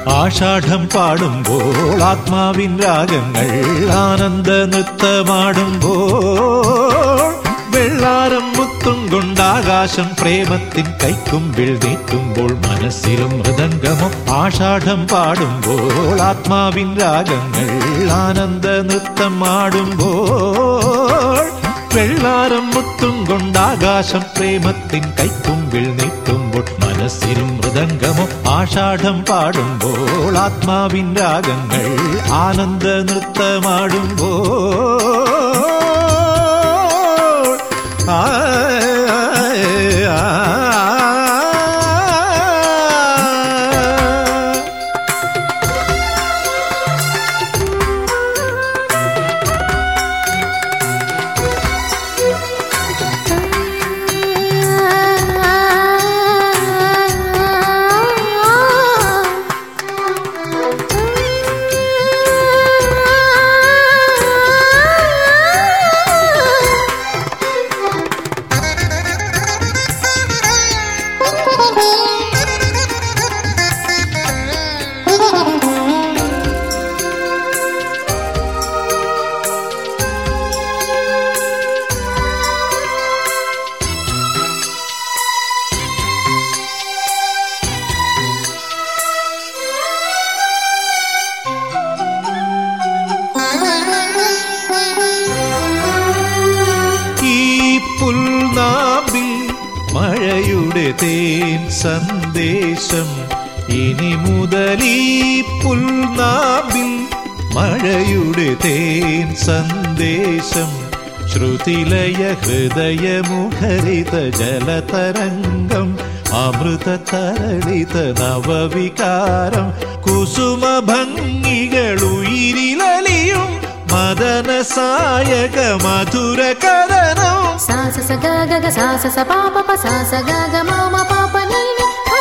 ആഷാഢം പാടുമ്പോൾ ആത്മാവിൻ രാഗങ്ങൾ ആനന്ദ നൃത്തമാടുമ്പോൾ വെള്ളാരം മുത്തും കൊണ്ടാകാശം പ്രേമത്തിൻ കൈക്കുമ്പിൾ നീട്ടുമ്പോൾ മനസ്സിലും മൃദംഗമോ ആഷാഢം പാടുമ്പോൾ ആത്മാവിൻ രാഗങ്ങൾ ആനന്ദ നൃത്തം ആടുമ്പോൾ വെള്ളാരം മുത്തും കൊണ്ടാകാശം പ്രേമത്തിൻ കൈക്കുമ്പിൾ നീട്ടുമ്പോൾ മനസ്സിലും മൃദംഗമോ ആഷാഢം പാടുമ്പോൾ ആത്മാവിൻ രാഗങ്ങൾ ആനന്ദ നൃത്തമാടുമ്പോൾ ആ, ആ, ആ, ആ. ഈ പുൽനാമ്പിൽ മഴയുടെ തേൻ സന്ദേശം ഇനി മുതൽ ഈ പുൽനാമ്പിൽ മഴയുടെ തേൻ സന്ദേശം ശ്രുതിലയ ഹൃദയമുഖരിത ജലതരംഗം അമൃത തരളിത നവവികാരം കുസുമ ഭംഗികൾ ഉയിരിലലിയും മദന സായക മധുര കഥനം സാസ സ ഗ ഗ ഗ സാസ സ പാ പ പ സാസ ഗ ഗ മ മ പാ പ നീ നി ആ.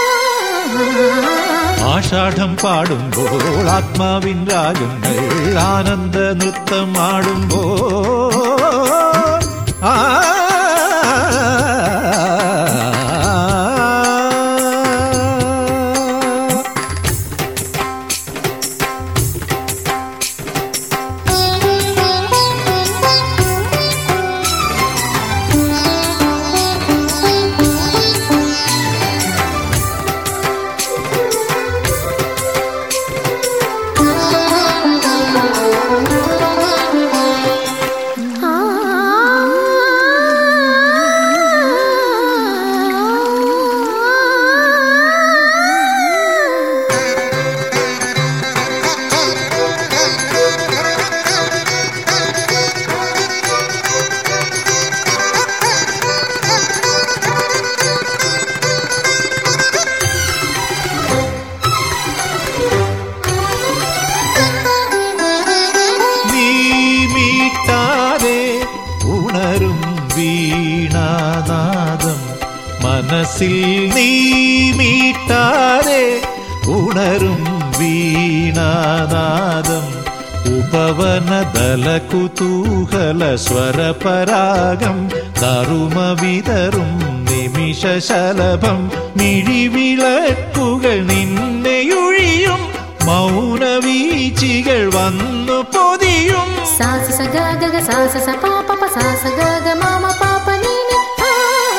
ആഷാഢം പാടുമ്പോൾ ആത്മാവിൻ രാഗങ്ങൾ ആനന്ദ നൃത്തം ആടുമ്പോൾ ആ ആ. നീ മീട്ടാതെ ഉണരും വീണാനാദം മനസ്സിൽ നീ മീട്ടാതെ ഉണരും വീണാനാദം ഉപവനദല കുതൂഹല സ്വരപരാഗം നറുമ വിതറും നിമിഷശലഭം മിഴിവിളക്കുകൾ നിന്നെയൊഴിയും മൗനവീച്ചികൾ വന്നു പൊതിയും സാസ സ ഗ ഗ ഗ സാസ സ പാ പ പ സാസ ഗ ഗ മ മ പാ പ നീ നി ആ.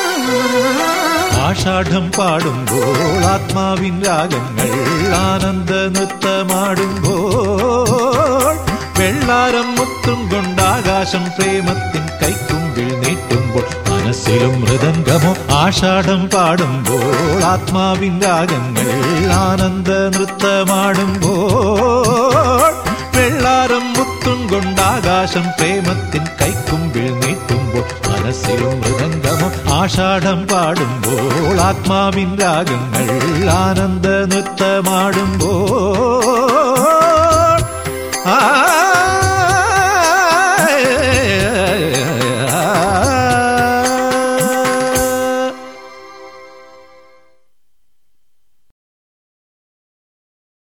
ആഷാഢം പാടുമ്പോൾ ആത്മാവിൻ രാഗങ്ങൾ ആനന്ദ നൃത്തമാടുമ്പോൾ വെള്ളാരം മുത്തും കൊണ്ടാകാശം പ്രേമത്തിൻ കൈക്കുമ്പിൽ നീട്ടുമ്പോൾ മനസ്സിലും മൃദംഗമോ ആഷാഢം പാടുമ്പോൾ ആത്മാവിൻ രാഗങ്ങൾ ആനന്ദ നൃത്തമാടുമ്പോൾ വെള്ളാരം മുത്തും കൊണ്ടാകാശം പ്രേമത്തിൻ കൈക്കുമ്പിൽ നീട്ടുമ്പോൾ മനസ്സിലും മൃദംഗമോ ആഷാഢം പാടുമ്പോൾ ആത്മാവിൻ രാഗങ്ങൾ ആനന്ദ നൃത്തമാടുമ്പോൾ ആ